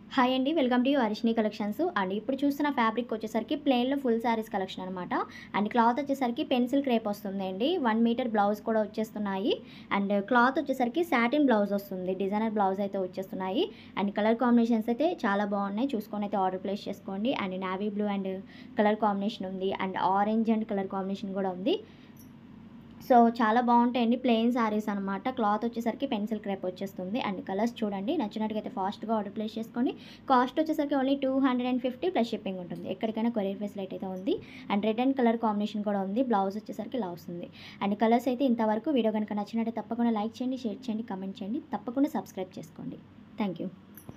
hi అండి welcome to హరిష్ని collections and ఇప్పుడు చూస్తున్న ఫ్యాబ్రిక్ వచ్చేసరికి ప్లెయిన్లో ఫుల్ శారీస్ కలెక్షన్ అనమాట అండ్ క్లాత్ వచ్చేసరికి పెన్సిల్ క్రేప్ వస్తుందండి వన్ మీటర్ బ్లౌజ్ కూడా వచ్చేస్తున్నాయి అండ్ క్లాత్ వచ్చేసరికి సాటిన్ బ్లౌజ్ వస్తుంది డిజైనర్ బ్లౌజ్ అయితే వచ్చేస్తున్నాయి అండ్ కలర్ కాంబినేషన్స్ అయితే చాలా బాగున్నాయి చూసుకొని అయితే ఆర్డర్ ప్లేస్ చేసుకోండి and navy blue and colour combination ఉంది and orange and colour combination కూడా ఉంది సో చాలా బాగుంటాయండి ప్లెయిన్ శారీస్ అనమాట క్లాత్ వచ్చేసరికి పెన్సిల్ క్రేప్ వచ్చేస్తుంది అండ్ కలర్స్ చూడండి నచ్చినట్టుగా అయితే ఫాస్ట్గా ఆర్డర్ ప్లేస్ చేసుకోండి కాస్ట్ వచ్చేసరికి only two hundred and fifty plus shipping ఉంటుంది ఎక్కడికైనా కొరియర్ ఫెసిలిటీ అయితే ఉంది and red and colour combination కూడా ఉంది బ్లౌజ్ వచ్చేసరికి ఇలా వస్తుంది అండ్ కలర్స్ అయితే ఇంతవరకు వీడియో కనుక నచ్చినట్టు తప్పకుండా లైక్ చేయండి షేర్ చేయండి కమెంట్ చేయండి తప్పకుండా సబ్స్క్రైబ్ చేసుకోండి థ్యాంక్ యూ